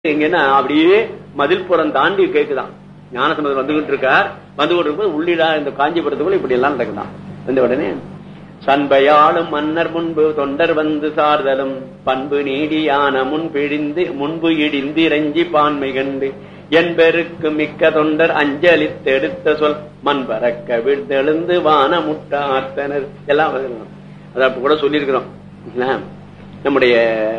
எங்கன்னா அப்படியே மதில் புறம் தாண்டி கேக்குதான் ஞானசம்பந்தர் வந்துகிட்டு இருக்கார் வந்து கொண்டு இருக்கும்போது உள்ளிடா இந்த காஞ்சிபுரத்துக்குள்ள இப்படி எல்லாம் நடக்குதான் வந்த உடனே சண்பையாளும் மன்னர் முன்பு தொண்டர் வந்து சார்தலும் பண்பு நீடியான முன் பிழிந்து முன்பு இடிந்து இறஞ்சி பான்மை கண்டு என்பெருக்கு மிக்க தொண்டர் அஞ்சலித்தெடுத்த சொல் மண் பறக்க விழுந்தெழுந்து வான முட்டாத்தனர் எல்லாம் வருகிறோம் அதை அப்ப கூட சொல்லியிருக்கிறோம் இல்லைங்களா? நம்முடைய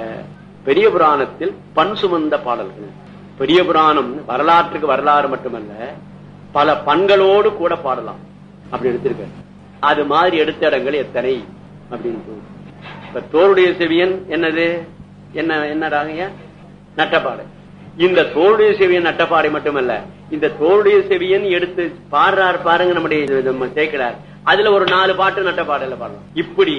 பெரிய புராணத்தில் பண் சுமந்த பாடல்கள் பெரிய புராணம் வரலாற்றுக்கு வரலாறு மட்டுமல்ல பல பண்களோடு கூட பாடலாம் அப்படி எடுத்திருக்க அது மாதிரி எடுத்த இடங்கள் எத்தனை அப்படின்னு சொல்லு. இப்ப தோருடைய செவியன் என்னது என்ன என்ன ராகையா நட்டப்பாடை இந்த தோருடைய செவியன் நட்டப்பாடை மட்டுமல்ல இந்த தோருடைய செவியன் எடுத்து பாடுறார் பாருங்க நம்முடைய இது நம்ம சேர்க்கிறார் அதுல ஒரு நாலு பாட்டு நட்டப்பாடையில பாடலாம் இப்படி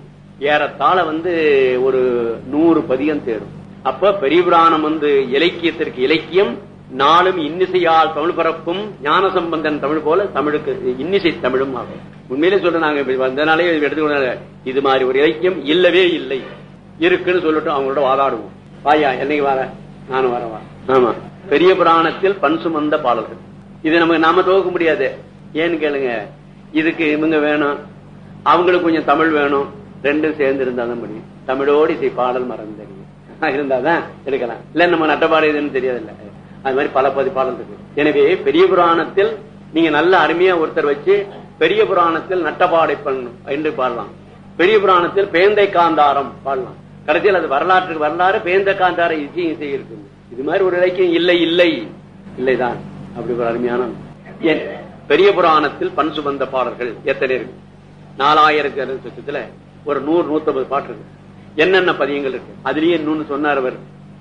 ஏறத்தாழ வந்து ஒரு நூறு பதியம் தேரும் அப்ப பெரிய புராணம் வந்து இலக்கியத்திற்கு இலக்கியம் நாளும் இன்னிசையால் தமிழ் பரப்பும் ஞான சம்பந்தன் தமிழ் போல தமிழுக்கு இன்னிசை தமிழும் ஆகும் உண்மையிலே சொல்ற நாங்க இப்படி வந்தனாலே இது எடுத்துக்கொண்டாங்க இது மாதிரி ஒரு இலக்கியம் இல்லவே இல்லை இருக்குன்னு சொல்லிட்டு அவங்களோட வாதாடுவோம் வாயா என்னைக்கு வர நானும் வரவா ஆமா பெரிய புராணத்தில் பண் சுமந்த பாடல்கள் இது நமக்கு நாம துவக்க முடியாது ஏன்னு கேளுங்க இதுக்கு இவங்க வேணும் அவங்களுக்கு கொஞ்சம் தமிழ் வேணும் ரெண்டும் சேர்ந்து இருந்தாதான் முடியும் தமிழோடு இசை பாடல் மறந்து தெரியும் இருந்தாதான் எடுக்கலாம் இல்ல நம்ம நட்டப்பாடு இதுன்னு தெரியாதுல்ல அது மாதிரி பல பதி பாடல் இருக்கு எனவே பெரிய புராணத்தில் நீங்க நல்ல அருமையா ஒருத்தர் வச்சு பெரிய புராணத்தில் நட்டப்பாடை பண்ணும் என்று பாடலாம் பெரிய புராணத்தில் பேந்தை காந்தாரம் பாடலாம் கடைசியில் அது வரலாற்றுக்கு வரலாறு பேந்த காந்தார இசை இசை இருக்கு இது மாதிரி ஒரு இலக்கியம் இல்லை இல்லை இல்லைதான் அப்படி ஒரு அருமையான ஏன் பெரிய புராணத்தில் பண் சுமந்த பாடல்கள் எத்தனை இருக்கு நாலாயிரத்தி அறுபது லட்சத்துல ஒரு நூறு நூத்தம்பது பாட்டு இருக்கு என்னென்ன பதியங்கள் இருக்கு அதுலயே இன்னொன்னு சொன்னார் அவர்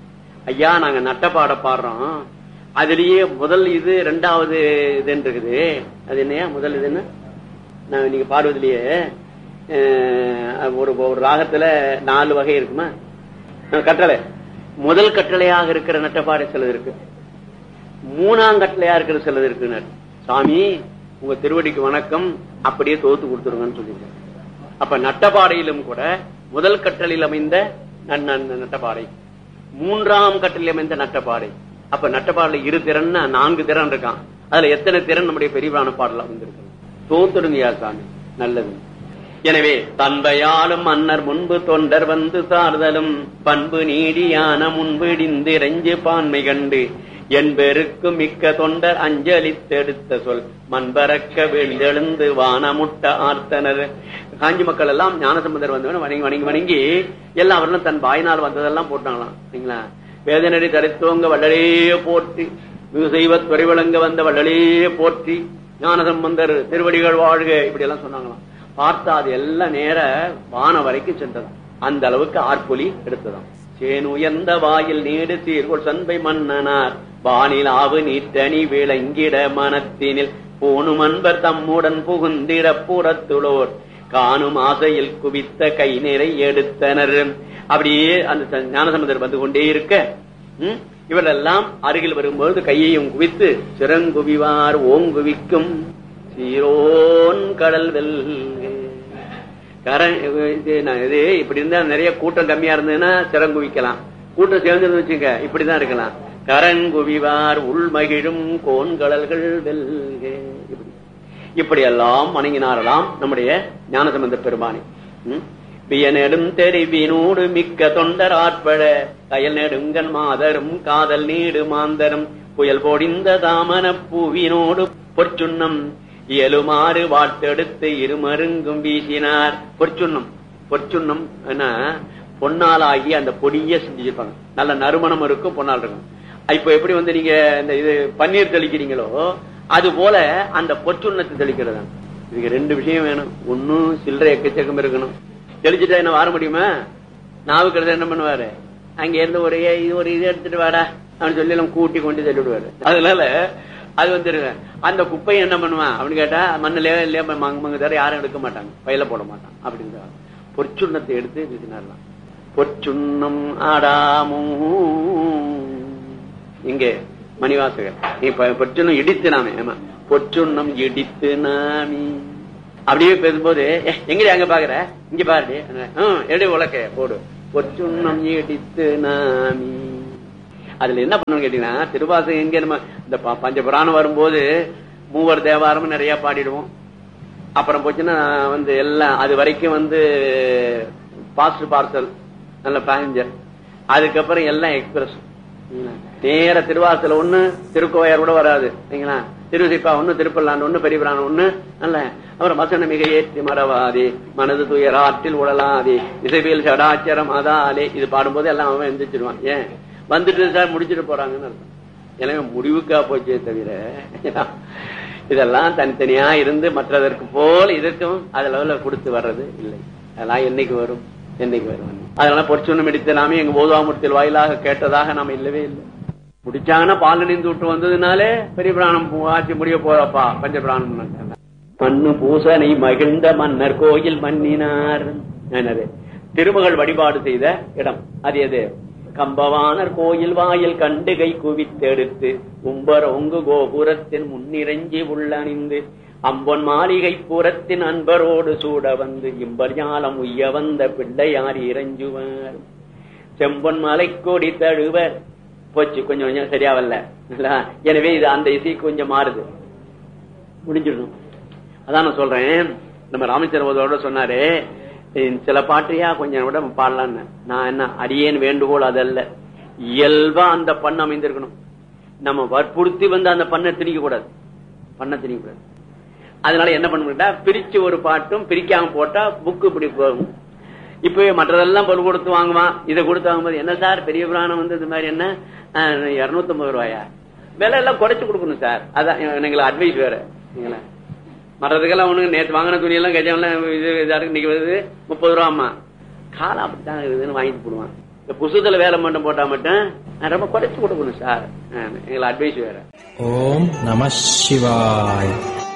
ஐயா நாங்க நட்டப்பாட பாடுறோம் அதுலயே முதல் இது ரெண்டாவது இதுன்னு இருக்குது அது என்னையா முதல் இது என்ன நான் நீங்க பாடுவதிலேயே அஹ், ஒரு ஒரு ராகத்துல நாலு வகை இருக்குமா அஹ், கட்டளை முதல் கட்டளையாக இருக்கிற நட்டப்பாடை சிலது இருக்கு மூணாம் கட்டளையா இருக்கிற சிலது இருக்குன்னு சாமி உங்க திருவடிக்கு வணக்கம் அப்படியே தோத்து கொடுத்துருங்கன்னு சொல்லியிருக்காரு அப்ப நட்டப்பாடையிலும் கூட முதல் கட்டளையில் அமைந்த ந- ந- நட்டப்பாடை மூன்றாம் கட்டளையில் அமைந்த நட்டப்பாடை அப்ப நட்டப்பாடல இரு திறன்னா நான்கு திறன் இருக்கான் அதுல எத்தனை திறன் நம்முடைய பெரியவான பாடல வந்திருக்கு தோத்துடுங்கயா சாமி நல்லது எனவே தந்தையாலும் மன்னர் முன்பு தொண்டர் வந்து சார்தலும் பண்பு நீடியான முன்பிடிந்து இறைஞ்சு பான்மை கண்டு என்பெருக்கு மிக்க தொண்டர் அஞ்சலித்தெடுத்த சொல் மண்பறக்க விழுந்தெழுந்து வானமுட்ட ஆர்த்தனர் காஞ்சி மக்கள் எல்லாம் ஞானசம்பந்தர் வந்தவன வணங்கி வணங்கி வணங்கி எல்லாம் அவர்களும் தன் வாயினால் வந்ததெல்லாம் போட்டாங்களாம் சரிங்களா வேதனடி தரித்தோங்க வள்ளலே போற்றி மிகு செய்வ துறைவழங்க வந்த வள்ளலே போற்றி ஞானசம்பந்தர் திருவடிகள் வாழ்க இப்படி எல்லாம் சொன்னாங்களாம் பார்த்தா அது எல்லாம் நேர வான வரைக்கும் சென்றதாம் அந்த அளவுக்கு ஆர்ப்பொலி எடுத்ததாம் சேன் உயர்ந்த வாயில் நீடு சீர்கொள் சண்பை மன்னனார் வானில் ஆவு நீட்டணி விளங்கிட மனத்தினில் பூணும் அன்பர் தம்முடன் புகுந்திட புறத்துளோர் காணும் ஆசையில் குவித்த கை நிறை எடுத்தனர் அப்படியே அந்த ஞானசம்பந்தர் வந்து கொண்டே இருக்க ம், இவரெல்லாம் அருகில் வரும்போது கையையும் குவித்து சிறங்குவிவார் ஓங்குவிக்கும் சீரோன் கடல் வெல்க கரண் இது நான் இது இப்படி இருந்தா நிறைய கூட்டம் கம்மியா இருந்ததுன்னா சிறங்குவிக்கலாம் கூட்டம் சேர்ந்து வச்சுங்க இப்படிதான் இருக்கலாம் கரங்குவிவார் உள்மகிழும் கோன்கடல்கள் வெல்க இப்படி இப்படி எல்லாம் வணங்கினாரலாம் நம்முடைய ஞானசம்பந்த பெருமானி வியனெடும் தெரிவினோடு மிக்க தொண்டர் ஆட்பட கயல் நெடுங்கன் மாதரும் காதல் நீடு மாந்தரும் புயல் பொடிந்த தாமன பூவினோடு பொற்சுண்ணம் இயலுமாறு வாட்டெடுத்து இருமருங்கும் வீசினார் பொற்சுண்ணம் பொற்சுண்ணம் என்ன பொன்னாலாகி அந்த பொடிய செஞ்சிருப்பாங்க நல்ல நறுமணம் இருக்கும் பொன்னால் இருக்கும் இப்ப எப்படி வந்து நீங்க இந்த இது பன்னீர் தெளிக்கிறீங்களோ அது போல அந்த பொற்சுண்ணத்தை தெளிக்கிறது இதுக்கு ரெண்டு விஷயம் வேணும் ஒன்னும் சில்லறை எக்கச்சக்கம் இருக்கணும் தெளிச்சுட்டா என்ன வர முடியுமா நாவுக்கிறது என்ன பண்ணுவாரு அங்க இருந்து ஒரு ஏ- இது ஒரு இது எடுத்துட்டு வாடா அப்படின்னு சொல்லி எல்லாம் கூட்டி கொண்டு தள்ளி விடுவாரு அதனால அது வந்துருங்க அந்த குப்பையை என்ன பண்ணுவான் அப்படின்னு கேட்டா மண்ணிலே இல்லையா மங்க மங்க தர யாரும் எடுக்க மாட்டாங்க வயல போட மாட்டான் அப்படின்னு பொற்சுண்ணத்தை எடுத்து வீசினாரலாம் பொற்சுண்ணம் ஆடாமோ இங்கே மணிவாசகர் நீ ப- பொற்சுண்ணம் இடித்து நாமே ஆமா பொற்சுண்ணம் இடித்து நாமி அப்படியே பேசும்போது "ஏ, எங்கடி அங்க பாக்குற இங்க பாருடி எடி உலக்க போடு பொற்சுண்ணம் இடித்து நாமி அதுல என்ன பண்ணணும் கேட்டீங்கன்னா திருவாசகம் எங்க நம்ம இந்த ப- பஞ்சபுராணம் வரும்போது மூவர் தேவாரமும் நிறைய பாடிடுவோம் அப்புறம் போச்சுன்னா வந்து எல்லாம் அது வரைக்கும் வந்து பாஸ்ட் பார்சல் நல்ல பேசஞ்சர் அதுக்கப்புறம் எல்லாம் எக்ஸ்பிரஸ் நேர திருவாசல ஒண்ணு திருக்கோவையார் கூட வராது சரிங்களா திருவிசிப்பா ஒண்ணு திருப்பல்லாண்டு ஒண்ணு பெரியபிரான் ஒண்ணு நல்ல அப்புறம் வசன மிக ஏற்றி மறவாதே மனது துயர் ஆற்றில் உடலாதே இசைவியல் சடாச்சரம் அதாலே இது பாடும்போது எல்லாம் அவன் எந்திரிச்சிருவான் ஏன் வந்துட்டு சார் முடிச்சிட்டு போறாங்கன்னு அர்த்தம் எனவே முடிவுக்கா போச்சே தவிர இதெல்லாம் தனித்தனியா இருந்து மற்றதற்கு போல் இதற்கும் அது லெவலில் கொடுத்து வர்றது இல்லை அதெல்லாம் என்னைக்கு வரும் என்னைக்கு வரும் அதனால பொற்சுண்ணம் எடுத்து நாமே எங்க போதாமூர்த்தியில் வாயிலாக கேட்டதாக நாம இல்லவே இல்லை முடிச்சாங்கன்னா பால் நினைந்து விட்டு வந்ததுனாலே பெரிய பிராணம் ஆட்சி முடிய போறப்பா பஞ்ச பிராணம் மண்ணு பூசனை மகிழ்ந்த மன்னர் கோயில் மன்னினார் என்னது திருமகள் வழிபாடு செய்த இடம் அது எது கம்பவாணர் கோயில் வாயில் கண்டுகை குவித்தெடுத்து உம்பர ஒங்கு கோபுரத்தின் முன்னிறஞ்சி உள்ளணிந்து அம்பொன் மாளிகை புறத்தின் அன்பரோடு சூட வந்து இம்பர் ஞாலம் உய்ய வந்த பிள்ளையார் இறஞ்சுவர் செம்பொன் மலை கொடி தழுவர் போச்சு கொஞ்சம் கொஞ்சம் சரியா வரல இல்ல? எனவே இது அந்த இசை கொஞ்சம் மாறுது முடிஞ்சிடணும் அதான் நான் சொல்றேன் நம்ம ராமச்சந்திரபோதோட சொன்னாரு "இந்த சில பாட்டையா கொஞ்சம் விட பாடலான்னு நான் என்ன அடியேன் வேண்டுகோள் அதல்ல இயல்பா அந்த பண்ண அமைந்திருக்கணும் நம்ம வற்புறுத்தி வந்து அந்த பண்ணை திணிக்க கூடாது பண்ண திணிக்க கூடாது அதனால என்ன பண்ண பிரிச்சு ஒரு பாட்டும் பிரிக்காம போட்டா புக்கு இப்படி போகும் இப்பவே மற்றதெல்லாம் பொருள் கொடுத்து வாங்குவான் இதை கொடுத்து வாங்கும்போது என்ன சார் பெரிய புராணம் வந்து இது மாதிரி என்ன இருநூத்தி ஐம்பது ரூபாயா விலை எல்லாம் குறைச்சு கொடுக்கணும் சார் அதான் எங்களுக்கு அட்வைஸ் வேற சரிங்களா? மற்றதுக்கெல்லாம் ஒண்ணு நேத்து வாங்கின துணி எல்லாம் கஜம்லாம் இது இதா இருக்கு இன்னைக்கு வருது முப்பது ரூபா அம்மா காலம் அப்படித்தான் இருக்குதுன்னு வாங்கிட்டு போடுவான் இந்த புசுத்துல வேலை மட்டும் போட்டா மட்டும் அஹ், ரொம்ப குறைச்சு கொடுக்கணும் சார் அஹ், எங்களுக்கு அட்வைஸ் வேற ஓம் நம சிவாய்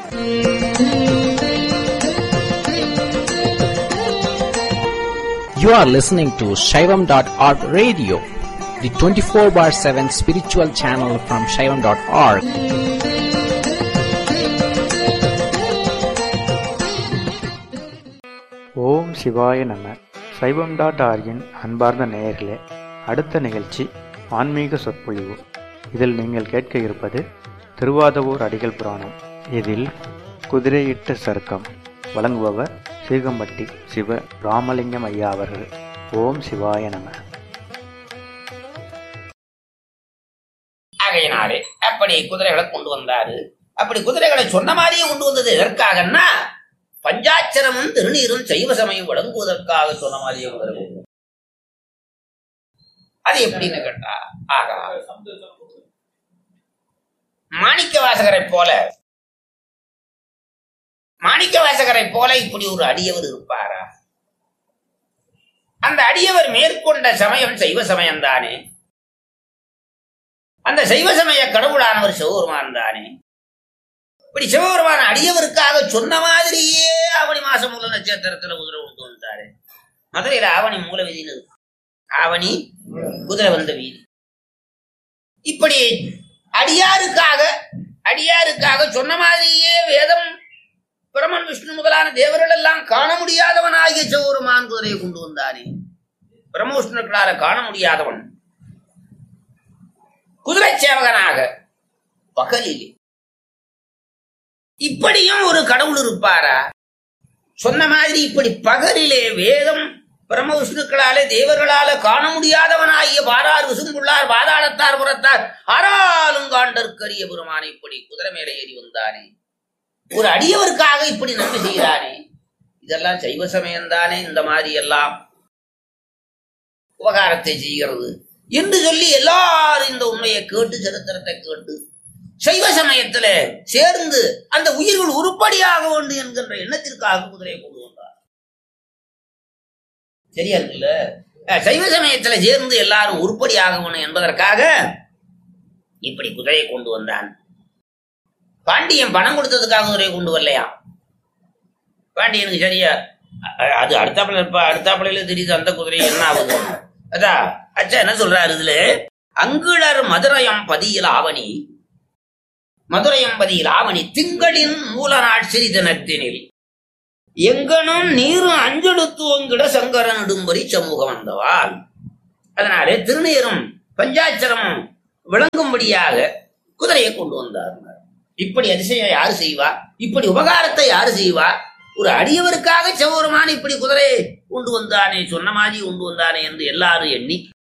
You are listening to Shaivam.org radio, the 24 bar 7 spiritual channel from Shaivam.org. ஓம் சிவாய நம சைவம் டாட் ஆர்கின் அன்பார்ந்த நேயர்களே அடுத்த நிகழ்ச்சி ஆன்மீக சொற்பொழிவு இதில் நீங்கள் கேட்க இருப்பது திருவாதவூர் அடிகள் புராணம் இதில் குதிரையிட்ட சருக்கம் வழங்குபவர் சீகம்பட்டி சிவ ராமலிங்கம் ஐயா அவர்கள் ஓம் சிவாய நம ஆகையினாலே அப்படி குதிரைகளை கொண்டு வந்தாரு அப்படி குதிரைகளை சொன்ன மாதிரியே கொண்டு வந்தது எதற்காகன்னா பஞ்சாட்சரமும் திருநீரும் சைவ சமயம் வழங்குவதற்காக சொன்ன மாதிரியே குதிரை கொண்டு வந்தாரு. அது எப்படின்னு கேட்டா ஆகா மாணிக்க வாசகரை போல மாணிக்க வாசகரை போல இப்படி ஒரு அடியவர் இருப்பாரா அந்த அடியவர் மேற்கொண்ட சமயம் சைவ சமயம் தானே அந்த சைவ சமய கடவுளானவர் சிவபெருமான் தானே இப்படி சிவபெருமான் அடியவருக்காக சொன்ன மாதிரியே ஆவணி மாசம் மூல நட்சத்திரத்துல குதிரை கொண்டு வந்தாரு மதுரையில ஆவணி மூல வீதின்னு இருக்கு. ஆவணி குதிரை வந்த வீதி இப்படி அடியாருக்காக அடியாருக்காக சொன்ன மாதிரியே வேதம் பிரமன் விஷ்ணு முதலான தேவர்கள் எல்லாம் காண முடியாதவனாகிய சிவபெருமான் குதிரையை கொண்டு வந்தானே பிரம்ம விஷ்ணுக்களால காண முடியாதவன் குதிரை சேவகனாக பகலில் இப்படியும் ஒரு கடவுள் இருப்பாரா சொன்ன மாதிரி இப்படி பகலிலே வேதம் பிரம்ம விஷ்ணுக்களாலே தேவர்களால காண முடியாதவனாகிய பாரார் விசும்புள்ளார் பாதாளத்தார் புறத்தார் ஆறாலும் காண்டற்கரிய பெருமானை இப்படி குதிரை மேலே ஏறி வந்தானே ஒரு அடியவருக்காக இப்படி நன்மை செய்கிறானே இதெல்லாம் சைவ சமயம்தானே இந்த மாதிரி எல்லாம் உபகாரத்தை செய்கிறது என்று சொல்லி எல்லாரும் இந்த உண்மையை கேட்டு சரித்திரத்தை கேட்டு சைவ சமயத்துல சேர்ந்து அந்த உயிர்கள் உருப்படியாக வேண்டும் என்கின்ற எண்ணத்திற்காக குதிரையை கொண்டு வந்தார் சரியா இருக்குல்ல அஹ் சைவ சமயத்துல சேர்ந்து எல்லாரும் உருப்படியாக வேணும் என்பதற்காக இப்படி குதிரையை கொண்டு வந்தான் பாண்டியன் பணம் கொடுத்ததுக்காக குதிரையை கொண்டு வரலையா பாண்டியனுக்கு சரியா அ- அது அடுத்தாப்புல இருப்பா அடுத்தாப்புல தெரியுது அந்த குதிரை என்ன ஆகுது அதா அச்சா என்ன சொல்றாரு இதுல அங்குளர் மதுரையம் பதியில் ஆவணி மதுரையம்பதியில் ஆவணி திங்களின் மூல நாள் சிறிதனத்தினில் எங்கனும் நீரும் அஞ்செடுத்து ஒங்கிட சங்கரன் இடும்படி சமூகம் வந்தவாள் அதனாலே திருநீரும் பஞ்சாட்சரம் விளங்கும்படியாக குதிரையை கொண்டு வந்தார் இப்படி அதிசயம் யாரு செய்வா இப்படி உபகாரத்தை யாரு செய்வா ஒரு அடியவருக்காக சிவபெருமான் இப்படி குதிரையை கொண்டு வந்தானே சொன்ன மாதிரி கொண்டு வந்தானே என்று எல்லாரும் எண்ணி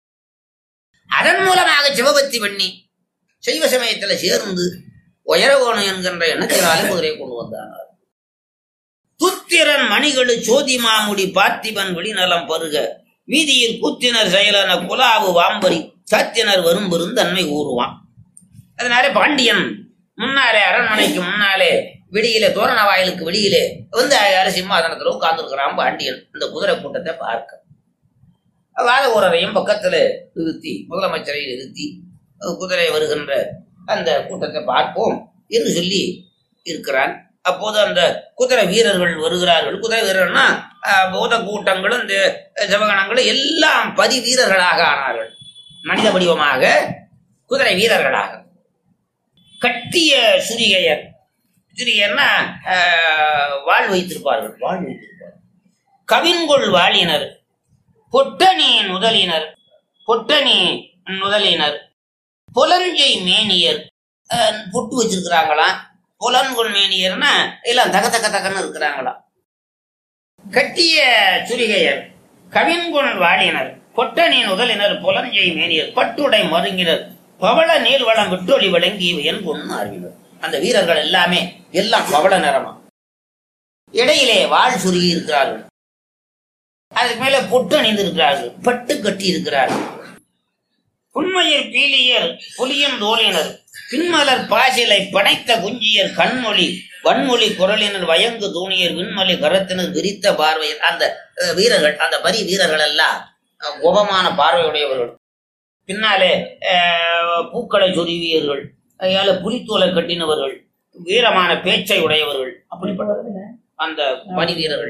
அதன் மூலமாக சிவபக்தி பண்ணி சைவ சமயத்துல சேர்ந்து உயரகோணம் என்கின்ற எண்ணத்தினாலே குதிரையை கொண்டு வந்தானார் துத்திரன் மணிகளு சோதி மாமுடி பார்த்திபன் வெளிநலம் பருக வீதியில் கூத்தினர் செயலன குலாவு வாம்பரி சாத்தினர் வரும் பெருந்தன்மை ஊறுவான் அதனால பாண்டியன் முன்னாலே அரண்மனைக்கு முன்னாலே வெளியிலே தோரண வாயிலுக்கு வெளியிலே வந்து யாரு சிம்மாசனத்துல உட்கார்ந்துருக்கிறான் பாண்டியன் இந்த குதிரை கூட்டத்தை பார்க்க வாத ஊரரையும் பக்கத்துல நிறுத்தி முதலமைச்சரை நிறுத்தி அஹ் குதிரை வருகின்ற அந்த கூட்டத்தை பார்ப்போம் என்று சொல்லி இருக்கிறான் அப்போது அந்த குதிரை வீரர்கள் வருகிறார்கள் குதிரை வீரர்னா அஹ், பூத கூட்டங்களும் இந்த ஜபகணங்களும் எல்லாம் பதி வீரர்களாக ஆனார்கள் மனித வடிவமாக குதிரை வீரர்களாக கட்டிய சுரிகையர் சுரிகையர்னா அஹ், வாழ் வைத்திருப்பார்கள் வாழ் வைத்திருப்பார்கள் கவின்கொள் வாழினர் பொட்டணி நுதலினர் பொட்டணி நுதலினர் புலஞ்சை மேனியர் அஹ், பொட்டு வச்சிருக்கிறாங்களாம் புலன்கொள் மேனியர்னா எல்லாம் தக தக தகன்னு இருக்கிறாங்களாம் கட்டிய சுரிகையர் கவின்குண் வாழினர் பொட்டணி நுதலினர் புலஞ்சை மேனியர் பட்டுடை மருங்கினர் பவள நீர்வளம் விட்டொளி விளங்கி என் பொண்ணு அறிவினர் அந்த வீரர்கள் எல்லாமே எல்லாம் பவள நிறமா இடையிலே வாழ் சுருகி இருக்கிறார்கள் அதுக்கு மேல பொட்டு அணிந்து இருக்கிறார்கள் பட்டு கட்டி இருக்கிறார்கள் புன்மையர் பீலியர் புலியன் தோலினர் பின்மலர் பாசிலை படைத்த குஞ்சியர் கண்மொழி வன்மொழி குரலினர் வயங்கு தூணியர் விண்மொழி கரத்தினர் விரித்த பார்வையர் அந்த அஹ், வீரர்கள் அந்த பரி வீரர்கள் எல்லாம் அஹ், கோபமான பார்வையுடையவர்கள் பின்னாலே அஹ், பூக்களை சொருவியர்கள் அதனால புலித்தோலை கட்டினவர்கள் வீரமான பேச்சை உடையவர்கள் அப்படிப்பட்டவர்கள் அந்த பணி வீரர்கள்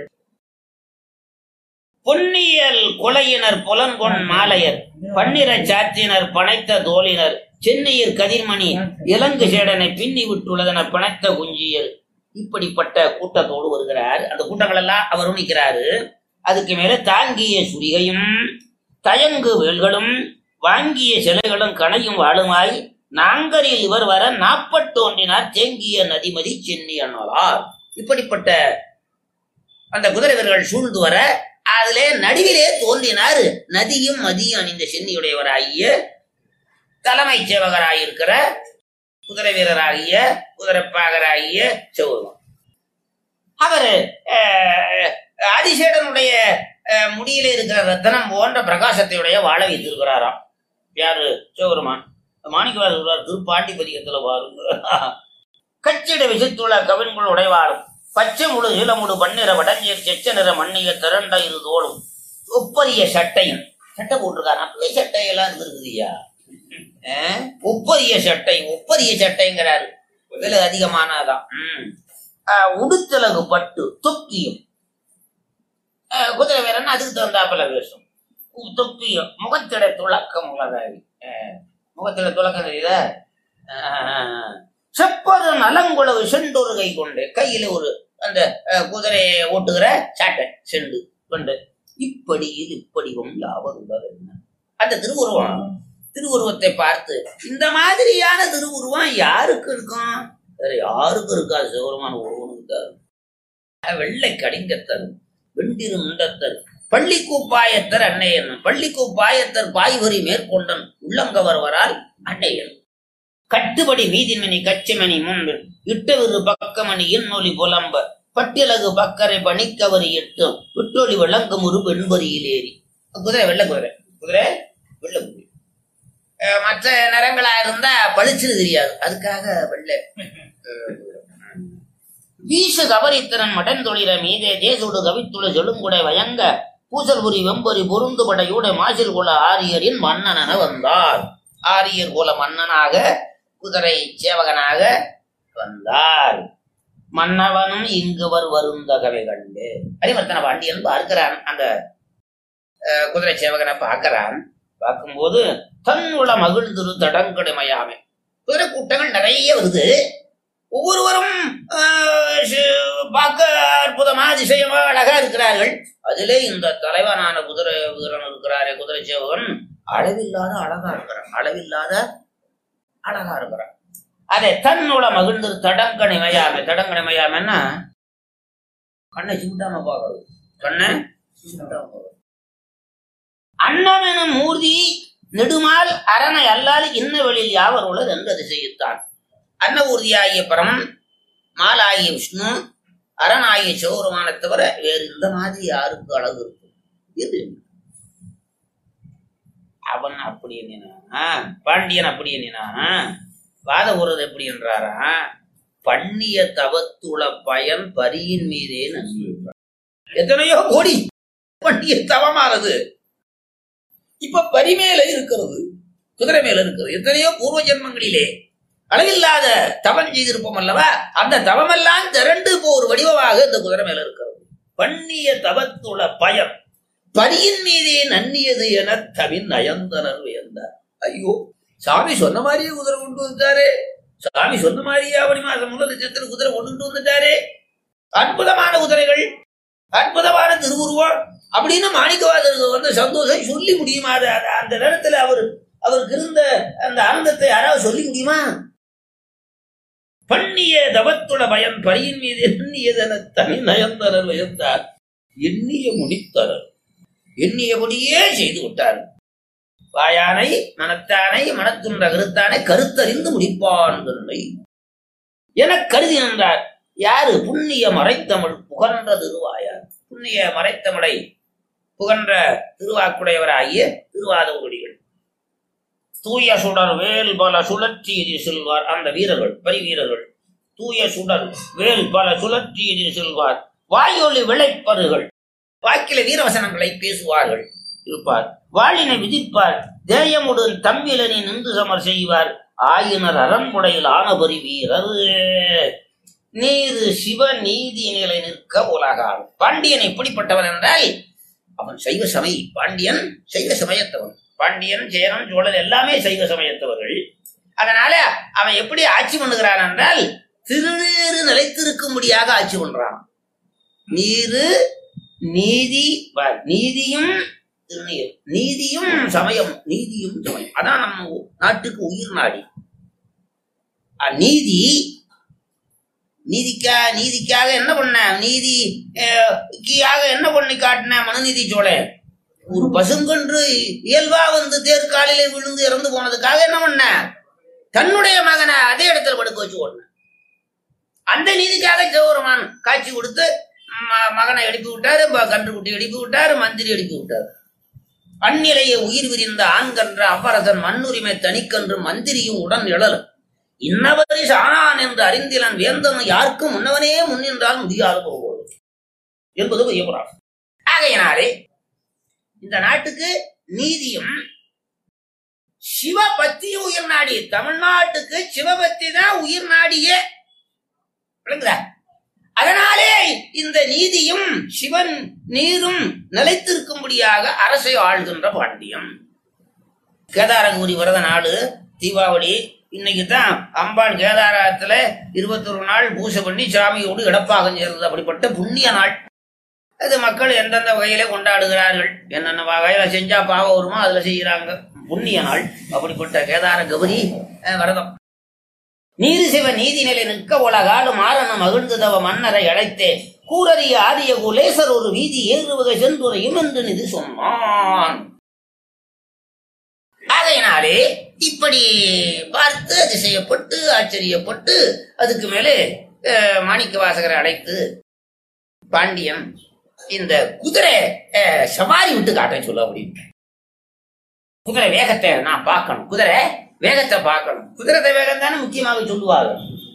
பொன்னியல் கொலையினர் புலன்கொண் மாலையர் பன்னிர சாத்தினர் பனைத்த தோழினர் சென்னையர் கதிர்மணி இலங்கு சேடனை பின்னி விட்டுள்ளதென பிணைத்த குஞ்சியர் இப்படிப்பட்ட கூட்டத்தோடு வருகிறார் அந்த கூட்டங்கள் எல்லாம் அவரும் நிற்கிறாரு அதுக்கு மேல தாங்கிய சுரிகையும் தயங்கு வேல்களும் வாங்கிய சிலைகளும் கணையும் வாழுமாய் நாங்கரில் இவர் வர நாப்பட்டோன்றினார் தேங்கிய நதிமதி சென்னி அண்ணலார் இப்படிப்பட்ட அந்த குதிரை வீரர்கள் சூழ்ந்து வர அதிலே நடுவிலே தோன்றினார் நதியும் மதியும் அணிந்த சென்னியுடையவராகிய தலைமைச் சேவகராயிருக்கிற குதிரை வீரராகிய குதிரைப்பாகராகிய சிவபெருமான் அவரு அஹ், ஆதிசேடனுடைய அஹ், முடியிலே இருக்கிற ரத்தனம் போன்ற பிரகாசத்தையுடைய வாழ வைத்திருக்கிறாராம் யாரு சிவபெருமான் மாணிக்கவாசர் சொல்றார் திருப்பாண்டி பதிகத்துல பாருங்க கச்சிட விசித்துள்ள கவின்குள் உடைவாளும் பச்சை முழு இளமுடு பன்னிற வடஞ்சீர் செச்ச நிற மண்ணிய திரண்ட இரு தோளும் ஒப்பரிய சட்டையும் சட்டை போட்டிருக்காரு அப்பவே சட்டையெல்லாம் இருந்திருக்குதுயா அஹ், ஒப்பரிய சட்டை ஒப்பரிய சட்டைங்கிறாரு விலை அதிகமானதான் உம் ஆஹ், உடுத்தலகு பட்டு தொப்பியும் ஆஹ், குதிரை வீரன் அதுக்கு தகுந்தாப்புல வேஷம் உ- தொப்பியும் முகத்திட துளக்கம் உள்ளதாவி ஆஹ், முகத்தில துளக்கம் தெரியுதா ஆஹ், செப்பரு நலங்குளவு செண்டொரு கை கொண்டு கையில ஒரு அந்த அஹ், குதிரையை ஓட்டுகிற சாட்டை செண்டு கொண்டு இப்படி இது இப்படிவும் யாவருடர் என்ன அந்த திருவுருவம் திருவுருவத்தை பார்த்து இந்த மாதிரியான திருவுருவம் யாருக்கு இருக்கும் வேற யாருக்கும் இருக்காது சிவருமான ஒருவனுக்கு தான் இருக்கும். வெள்ளை கடிங்கத்தர் வெண்டிரு முண்டத்தர் பள்ளி கூப்பாயத்தர் அன்னையன் பள்ளி கூப்பாயத்தர் பாய்வரி மேற்கொண்டன் உள்ளங்கவர்வரால் அன்னையன் கட்டுபடி வீதிமணி கச்சிமணி முன்பு இட்டவிரு பக்கமணி இன்னொலி புலம்ப பட்டியலகு பக்கரை பணிக்கவரி எட்டும் விட்டொலி விளங்கும் ஒரு பெண்பரியில் ஏறி குதிரை வெள்ளை குதிரை குதிரை வெள்ளை குதிரை அஹ் மற்ற நிறங்களா இருந்தா பளிச்சுன்னு தெரியாது அதுக்காக வெள்ளை அஹ், வீசு கவரித்திறன் மடந்தொழில மீதே தேசுடு கவித்துள செழுங்குடை வயங்க பூசல்புரி வெம்பரி பொருந்துபடையூட மாசில் குல ஆரியரின் மன்னனென வந்தார் ஆரியர் குல மன்னனாக குதிரை சேவகனாக வந்தார் மன்னவனும் இங்குவர் வருந்தகவை கண்டு அரிவர்த்தன பாண்டியன் பார்க்கிறான் அந்த அஹ், குதிரை சேவகனை பார்க்கிறான் பார்க்கும்போது தன்னுள்ள மகிழ்ந்திரு தடங்கடுமையாமே குதிரை கூட்டங்கள் நிறைய வருது ஒவ்வொருவரும் ஆஹ், சி- பார்க்க அற்புதமா அதிசயமா அழகா இருக்கிறார்கள் அதிலே இந்த தலைவனான குதிரை வீரன் இருக்கிறாரே குதிரை சேவகன் அளவில்லாத அழகா இருக்கிறான் அளவில்லாத அழகா இருக்கிறான் அதை தன்னோட மகிழ்ந்து தடங்கணி மயாமை தடங்கணி மயாமைன்னா கண்ணை சிமிட்டாம பார்க்கறது கண்ணை சிமிட்டாம பார்க்கறது அன்னம் எனும் மூர்த்தி நெடுமால் அரணை அல்லாது இன்ன வெளியில் யாவர் உள்ளது என்று அது செய்யத்தான் அன்ன ஊர்தியாகிய பரமன் மாலாகிய விஷ்ணு அரணாகிய சிவபெருமானை தவிர வேறு இந்த மாதிரி யாருக்கு அழகு இருக்கும் இது அவன் அப்படி எண்ணினா பாண்டியன் அப்படி எண்ணினா வாத ஊரது எப்படி என்றாரா பண்ணிய தவத்துள பயன் பரியின் மீதே நன்றி எத்தனையோ கோடி பண்ணிய தவமானது இப்ப பரி மேல இருக்கிறது குதிரை மேல இருக்கிறது எத்தனையோ பூர்வ ஜென்மங்களிலே அளவில்லாத தவம் செய்திருப்போம் அல்லவா அந்த தவமெல்லாம் திரண்டு இப்போ ஒரு வடிவமாக இந்த குதிரை மேல இருக்கிறது பண்ணிய தவத்துள பயம் பரியின் மீதே நன்னியது என தவின் நயந்தனர் வியந்தார் ஐயோ சாமி சொன்ன மாதிரியே குதிரை கொண்டு வந்துட்டாரே சாமி சொன்ன மாதிரியே ஆவணி மாசம் முதல் லட்சத்தில் குதிரை கொண்டு வந்துட்டாரே அற்புதமான குதிரைகள் அற்புதமான திருவுருவம் அப்படின்னு மாணிக்கவாதருக்கு வந்து சந்தோஷம் சொல்லி முடியுமா அது அது- அந்த நேரத்துல அவர் அவருக்கு இருந்த அந்த ஆனந்தத்தை யாராவது சொல்லி முடியுமா பண்ணிய தவத்துட பயன் பரியின் மீது எண்ணியதென தனி நயந்தனர் வியந்தார் எண்ணிய முடித்தனர் எண்ணியபடியே செய்து விட்டார் வாயானை மனத்தானை மனத்துன்ற கருத்தானை கருத்தறிந்து முடிப்பான் தன்மை என கருதி நின்றார் யாரு புண்ணிய மறைத்தமிழ் புகன்ற திருவாயார் புண்ணிய மறைத்தமிழை புகன்ற திருவாக்குடையவராகிய திருவாதகுடிகள் தூய சுடர் வேல் பல சுழற்சி எதிர் செல்வார் அந்த வீரர்கள் பரி வீரர்கள் தூய சுடர் வேல் பல சுழற்சி எதிர் செல்வார் வாயொலி விளைப்பருகள் வாக்கில வீரவசனங்களை பேசுவார்கள் இருப்பார் வாளினை விதிப்பார் தேயமுடன் தம்பிலனை நின்று சமர் செய்வார் ஆயினர் அரண்முடையில் ஆனபரி வீரர் நீர் சிவ நீதி நிலை நிற்க உலகால் பாண்டியன் எப்படிப்பட்டவன் என்றால் அவன் சைவ சமய பாண்டியன் சைவ சமயத்தவன் பாண்டியன் சேரன் சோழன் எல்லாமே சைவ சமயத்தவர்கள் அதனால அவன் எப்படி ஆட்சி பண்ணுகிறான் என்றால் திருநீறு நிலைத்திருக்கும்படியாக ஆட்சி பண்றான் நீரு நீதி வ- நீதியும் திருநீர் நீதியும் சமயம் நீதியும் சமயம் அதான் நம்ம நாட்டுக்கு உயிர் நாடி அஹ் நீதி நீதிக்கா நீதிக்காக என்ன பண்ண நீதி அஹ், க்காக என்ன பண்ணி காட்டின மனுநீதி சோழன் ஒரு பசுங்கன்று இயல்பா வந்து தேர்காலிலே விழுந்து இறந்து போனதுக்காக என்ன பண்ண தன்னுடைய மகனை அதே இடத்துல படுக்க வச்சு ஓடின அந்த நீதிக்காக சிவபெருமான் காட்சி கொடுத்து ம- மகனை எழுப்பி விட்டாரு ப- கன்றுக்குட்டி எழுப்பி விட்டாரு மந்திரி எழுப்பி விட்டாரு அந்நிலையை உயிர் விரிந்த ஆண்கன்ற அவ்வரசன் மண்ணுரிமை தனிக்கன்று மந்திரியும் உடன் எழலும் இன்னவரி சாணான் என்று அறிந்திலன் வேந்தன் யாருக்கும் முன்னவனே முன்னின்றால் முடியாது போகும்போது என்பது பெரியபுரம் ஆகையினாலே இந்த நாட்டுக்கு நீதியும் சிவபக்தியும் உயிர் நாடி தமிழ்நாட்டுக்கு சிவபக்தி தான் உயிர் நாடியே விளங்குதா அதனாலே இந்த நீதியும் சிவன் நீரும் நிலைத்திருக்கும்படியாக அரசை ஆள்கின்ற பாண்டியம் கேதாரகௌரி விரத நாடு தீபாவளி இன்னைக்கு தான் அம்பாள் கேதாரத்துல இருபத்தொரு நாள் பூஜை பண்ணி சாமியோடு இடப்பாகம் சேர்ந்தது அப்படிப்பட்ட புண்ணிய நாள் அது மக்கள் எந்தெந்த வகையில கொண்டாடுகிறார்கள் என்னென்ன வகையில செஞ்சா பாவம் வருமோ அதுல செய்யறாங்க புண்ணிய நாள் அப்படிப்பட்ட கேதார கௌரி அஹ், விரதம் நீதி சிவ நீதி நிலை நிற்க உலகாடு மாறன மகிழ்ந்ததவ மன்னரை அழைத்தே கூரறிய ஆதிய குலேசர் ஒரு வீதி ஏறுவகை சென்றுரையும் என்று நிதி சொன்னான் ஆகையினாலே இப்படி பார்த்து அதிசயப்பட்டு ஆச்சரியப்பட்டு அதுக்கு மேலே அஹ், மாணிக்க வாசகரை அழைத்து பாண்டியன் இந்த குதிரை அஹ், சவாரி விட்டு காட்ட சொல்ல அப்படின்னு குதிரை வேகத்தை நான் பார்க்கணும் குதிரை வேகத்தை பார்க்கணும் குதிரை வேகம் தானே முக்கியமாக சொல்லுவாங்க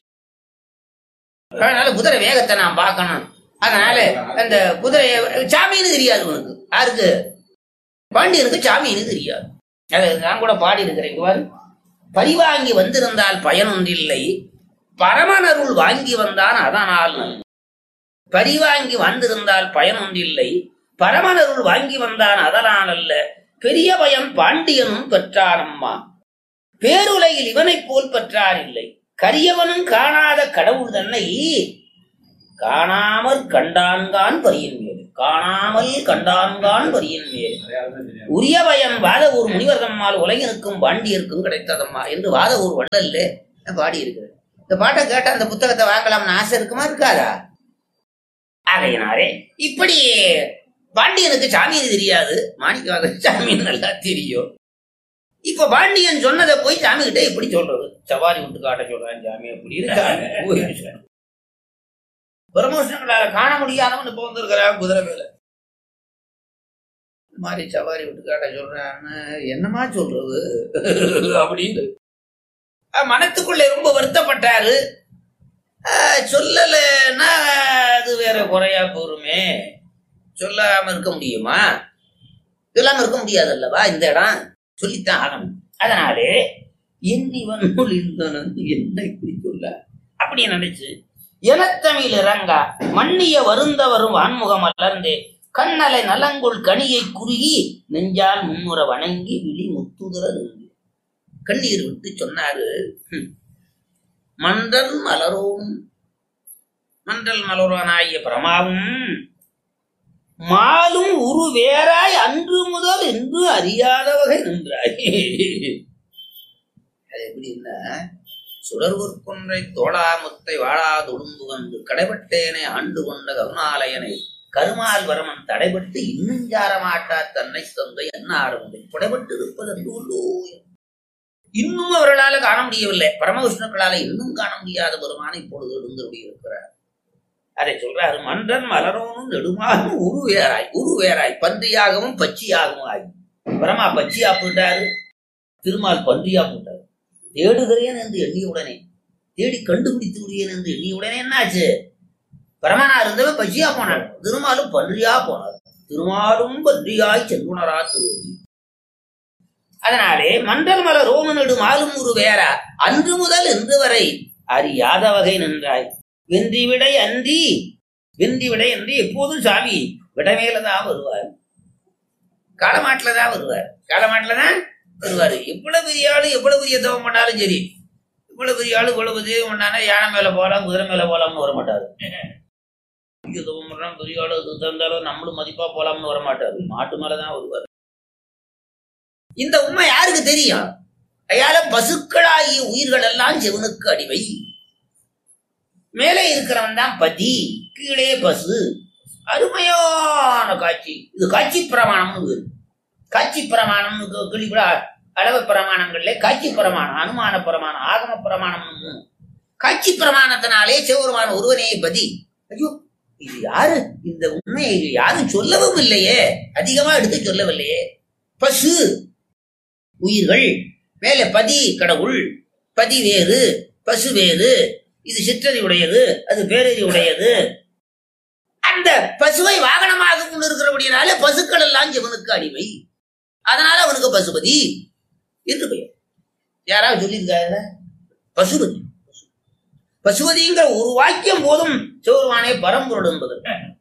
அதனால குதிரை வேகத்தை நான் பார்க்கணும் அதனால அந்த குதிரையை சாமின்னு தெரியாது உனக்கு யாருக்கு பாண்டியனுக்கு சாமின்னு தெரியாது அது நான் கூட பாடி இருக்கிறேன் இங்க பாரு பரிவாங்கி வந்திருந்தால் பயனொன்றில்லை பரமனருள் வாங்கி வந்தான் அதனால் நன்று. பரிவாங்கி வந்திருந்தால் பயனொன்றில்லை பரமனருள் வாங்கி வந்தான் அதனால் அல்ல பெரிய பயம் பாண்டியனும் பெற்றானம்மா பேருலகில் இவனைப் போல் பெற்றார் இல்லை கரியவனும் காணாத கடவுள் தன்னை காணாமற் கண்டான்கான் பரியின் மேலே காணாமல் கண்டான்கான் வரியின் மேல் உரிய பயன் வாத ஒரு முனிவர் தம்மால் உலகினுக்கும் பாண்டியருக்கும் கிடைத்ததம்மா என்று வாத ஒரு வள்ளல்ல பாடி இருக்கிறது இந்த பாட்டை கேட்டா அந்த புத்தகத்தை வாங்கலாம்னு ஆசை இருக்குமா இருக்காதா ஆகையினாலே இப்படி பாண்டியனுக்கு சாமின்னு தெரியாது மாணிக்கவாத சாமின்னு நல்லா தெரியும் இப்ப பாண்டியன் சொன்னதை போய் சாமி கிட்ட எப்படி சொல்றது சவாரி விட்டு காட்ட சொல்றான் சாமி அப்படி இருக்காங்க பிரமோஷன்களால காண முடியாதவன் இப்ப வந்திருக்கிறான் குதிரை மேல இந்த மாதிரி சவாரி விட்டு காட்ட சொல்றான்னு என்னமா சொல்றது அப்படின்னு அஹ் மனத்துக்குள்ள ரொம்ப வருத்தப்பட்டாரு அஹ் சொல்லலைன்னா அது வேற குறையா போருமே சொல்லாம இருக்க முடியுமா சொல்லாம இருக்க முடியாது அல்லவா இந்த இடம் சொல்லித்தான் ஆகணும் அதனாலே எண்ணிவன் இருந்தவன் என்ன இப்படி சொல்ல அப்படி நினைச்சு எனத்தமிழ் இறங்கா மன்னிய வருந்த வரும் வான்முகம் அலர்ந்தே கண்ணலை நலங்குள் கனியை குறுகி நெஞ்சால் மும்முற வணங்கி விழி முத்துதர நின்று கண்ணீர் விட்டு சொன்னாரு "ஹம், மன்றல் மலரும் மன்றல் மலரோனாகிய பிரமாவும் மாலும் உரு வேறாய் அன்று முதல் என்று அறியாத வகை நின்றாய் அது எப்படின்னா சுடர்வர் கொன்றை தோடாமுத்தை வாழாது உடும்பு வந்து கடைபட்டேனை ஆண்டு கொண்ட கருணாலயனை கருமால் வரமன் தடைபட்டு இன்னும் சார மாட்டா தன்னை தந்தை என்னாடுமுதை புடைபட்டு இருப்பதென்று உள்ளோ இன்னும் அவர்களால காண முடியவில்லை பரமவிஷ்ணுக்களால இன்னும் காண முடியாத பெருமான இப்பொழுது எழுந்தருளி இருக்கிறார் அதை சொல்றாரு மன்றன் மலரோனும் நெடுமாலும் உருவேராய் உருவேராய் பன்றியாகவும் பச்சியாகவும் ஆகி பிரமா பச்சியா போட்டாரு திருமால் பன்றியா போட்டாரு தேடுகிறேன் என்று எண்ணிய உடனே தேடி கண்டுபிடித்து விடுகிறேன் என்று எண்ணிய உடனே என்னாச்சு பிரமனா இருந்தவன் பச்சியா போனான் திருமாலும் பன்றியா போனார் திருமாலும் பன்றியாய் சென்றுணரா திருவடி அதனாலே மண்டல் மலர் ரோமனடு மாலும் ஒரு வேறா அன்று முதல் இன்று வரை அறியாத வகை நின்றாய் வென்றி விடை அன்றி வென்றி விடை அன்றி எப்போதும் சாமி விடமேலதான் வருவார் காலமாட்டில தான் வருவார் காலமாட்டில தான் வருவாரு எவ்வளவு பெரிய ஆளு எவ்வளவு பெரிய தவம் பண்ணாலும் சரி இவ்வளவு பெரிய ஆளு இவ்வளவு தெய்வம் பண்ணானா யானை மேல போகலாம் குதிரை மேல போலாம்னு வர மாட்டாரு பெரிய தவம் பண்றான் பெரிய ஆளு இது தந்தாலும் நம்மளும் மதிப்பா போலாம்னு வர மாட்டாரு மாட்டு மேலதான் வருவார் இந்த உண்மை யாருக்கு தெரியும் அயால பசுக்களாகிய உயிர்கள் எல்லாம் சிவனுக்கு அடிமை மேலே இருக்கிறவன் தான் பதி கீழே பசு அருமையான காட்சி இது காட்சி பிரமாணம்னு பேரு. காட்சி பிரமாணம்னு கே- கேள்விப்பட அளவு பிரமாணங்கள்ல காட்சி பிரமாணம் அனுமான பிரமாணம் ஆகம பிரமாணம்னு மூணு காட்சி பிரமாணத்தினாலே சிவபெருமான் ஒருவனே பதி ஐயோ இது யாரு இந்த உண்மையை யாரும் சொல்லவும் இல்லையே அதிகமா எடுத்து சொல்லவில்லையே பசு உயிர்கள் மேலே பதி கடவுள் பதி வேறு பசு வேறு இது சிற்றறி உடையது அது பேரறி உடையது அந்த பசுவை வாகனமாக கொண்டு இருக்கிறபடினால பசுக்கள் எல்லாம் சிவனுக்கு அடிமை அதனால அவனுக்கு பசுபதி என்று பெயர் யாராவது சொல்லியிருக்காங்க பசுபதி பசுபதிங்கிற ஒரு வாக்கியம் போதும் சிவருமானே பரம்பொருள் என்பது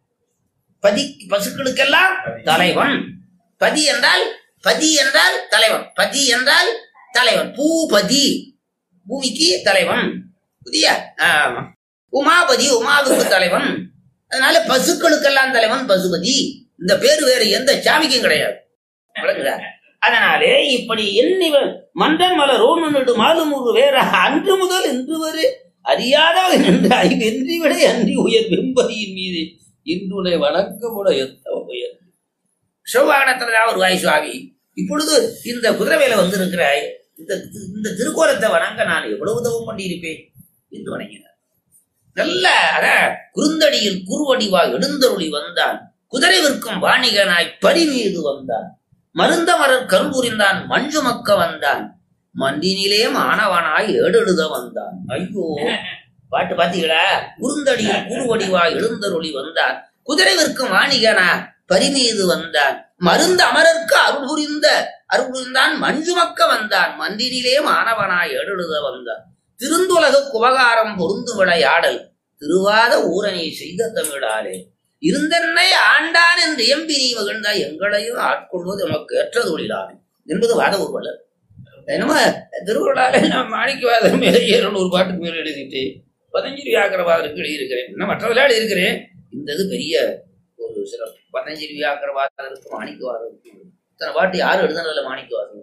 பதி பசுக்களுக்கெல்லாம் தலைவன் பதி என்றால் பதி என்றால் தலைவன் பதி என்றால் தலைவன் பூபதி பூமிக்கு தலைவன் புதிய ஆமா. உமாபதி உமாவுக்கு தலைவன் அதனால பசுக்களுக்கெல்லாம் தலைவன் பசுபதி இந்த பேரு வேற எந்த சாமிக்கும் கிடையாது விளங்குதா? அதனாலே இப்படி எண்ணி வ- மந்தன் மலர் ரோமனடு மாலுமுரு வேற அன்று முதல் இன்று வரை அறியாதாக நின்றாய் வென்றி விட அன்றி உயர் வெம்பதியின் மீது இன்றுடைய வணக்கமுட எத்தவ உயர் சிவவாகனத்துலதான் ஒரு வாய் சுவாமி இப்பொழுது இந்த குதிரவேல வந்திருக்கிறாய் இந்த இந்த திருக்கோலத்தை வணங்க நான் எவ்வளவு உதவும் பண்ணியிருப்பேன் என்று வணங்கினார் நல்ல அத குறுந்தடியில் குறுவடிவா எழுந்தருளி வந்தான் குதிரை விற்கும் வாணிகனாய் பரி மீது வந்தான் மருந்த மலர் கருள் புரிந்தான் மஞ்சு மக்க வந்தான் மண்டினிலே மாணவனாய் ஏடெழுத வந்தான் ஐயோ பாட்டு பாத்தீங்களா குறுந்தடியில் குறுவடிவா எழுந்தருளி வந்தான் குதிரை விற்கும் வாணிகனா பரிமீது வந்தான் மருந்த அமரர்க்கு அருள் புரிந்த அருள் புரிந்தான் மஞ்சு மக்க வந்தான் மந்திரிலே மாணவனாய் ஏடெழுத வந்தான் திருந்துலக குபகாரம் பொருந்து விளையாடல் திருவாத ஊரணி செய்த தமிழாலே இருந்தன்னை ஆண்டான் என்று எம்பி நீ மகிழ்ந்தா எங்களையும் ஆட்கொள்வது நமக்கு ஏற்ற தொழிலானே என்பது வாத ஊர்வலர் என்னமோ திருக்குறளாலே நான் மாணிக்கவாதர் மேலே இருநூறு பாட்டுக்கு மேலே எழுதிட்டு பதினஞ்சு வியாக்கரவாதருக்கு எழுதியிருக்கிறேன் இன்னும் மற்றவர்களால் இருக்கிறேன் இந்த இது பெரிய ஒரு சிறப்பு பதஞ்சலி வியாக்கர வாசகம் இருக்கு மாணிக்கவாதம் இருக்கு இத்தனை பாட்டு யாரும் எழுதுனதுல மாணிக்கவாதம்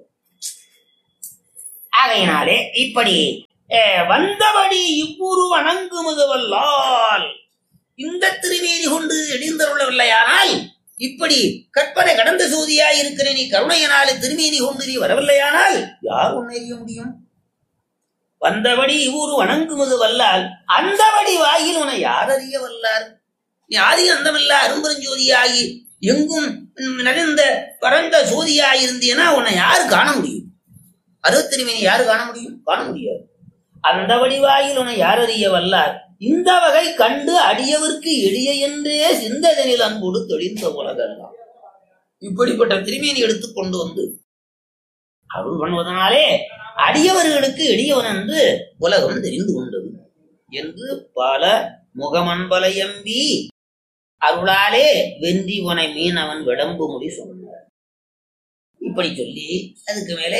ஆகையினாலே இப்படி அஹ், வந்தபடி இவ்வுரு வணங்குமுதுவல்லால் இந்த திருமேனி கொண்டு இடிந்தருளவில்லையானால் இப்படி கற்பனை கடந்த சோதியாய் இருக்கிற நீ கருணையனாலே திருமேனி கொண்டு நீ வரவில்லையானால் யார் உன்னை அறிய முடியும் வந்தபடி இவ்வூரு வணங்குவது வல்லால் அந்தபடி வாயில் உன்னை யார் அறிய வல்லார் நீ ஆதி அந்தமில்ல அரும்பெருஞ்சோதியாகி எங்கும் ம், நிறைந்த பரந்த சோதியாய் இருந்தீனா உன்னை யாரு காண முடியும் அருவத்திருமேனி யாரு காண முடியும் காண முடியாது அந்த வடிவாயில் உன்னை யார் அறிய வல்லார் இந்த வகை கண்டு அடியவர்க்கு எளிய என்றே சிந்ததனில் அன்போடு தெளிந்த உலகெல்லாம் இப்படிப்பட்ட திருமேனி எடுத்து கொண்டு வந்து அருள் பண்ணுவதனாலே அடியவர்களுக்கு எளியவன் என்று உலகம் தெரிந்து கொண்டது என்று பல முகமன்பலையம்பி அருளாலே வென்றி உனை மீனவன் விளம்பு முடி சொன்னார் இப்படி சொல்லி அதுக்கு மேலே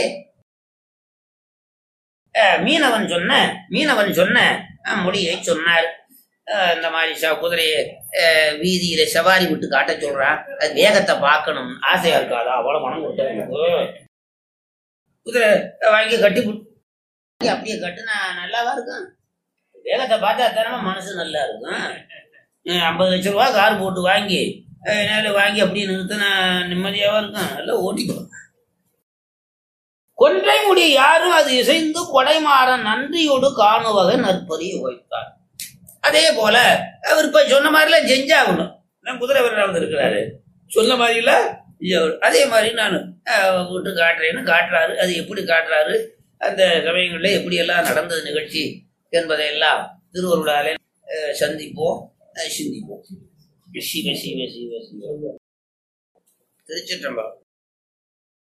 அஹ், மீனவன் சொன்ன மீனவன் சொன்ன அஹ், மொழியை சொன்னார் அஹ், இந்த மாதிரி ச- குதிரையை அஹ், வீதியில சவாரி விட்டு காட்ட சொல்றான் அது வேகத்தை பார்க்கணும் ஆசையா இருக்காதா அவ்வளவு மனம் கொடுத்த குதிரை வாங்கி கட்டி புட்- அப்படியே கட்டுனா நல்லாவா இருக்கும் வேகத்தை பார்த்தா தானே மனசு நல்லா இருக்கும் அஹ், ஐம்பது லட்ச ரூபா கார் போட்டு வாங்கி அஹ், நேரா வாங்கி அப்படியே நிறுத்தினா நிம்மதியாவா இருக்கும் நல்லா ஓட்டிக்கும் கொன்றை முடி யாரும் அது இசைந்து கொடைமாற நன்றியோடு காணுவகை நற்பதியை வைத்தார் அதே போல அவர் இப்ப சொன்ன மாதிரிலாம் செஞ்சாகணும் நான் குதிரை வீரராக இருக்கிறாரு சொன்ன மாதிரில செஞ்சாகணும். அதே மாதிரி நான் விட்டு காட்டுறேன்னு காட்டுறாரு அது எப்படி காட்டுறாரு அந்த சமயங்களில் எப்படியெல்லாம் நடந்தது நிகழ்ச்சி என்பதையெல்லாம் திருவருளாலே அஹ், சந்திப்போம் அஹ், சிந்திப்போம் சிவ சிவ சிவ சிவ திருச்சிற்றம்பலம்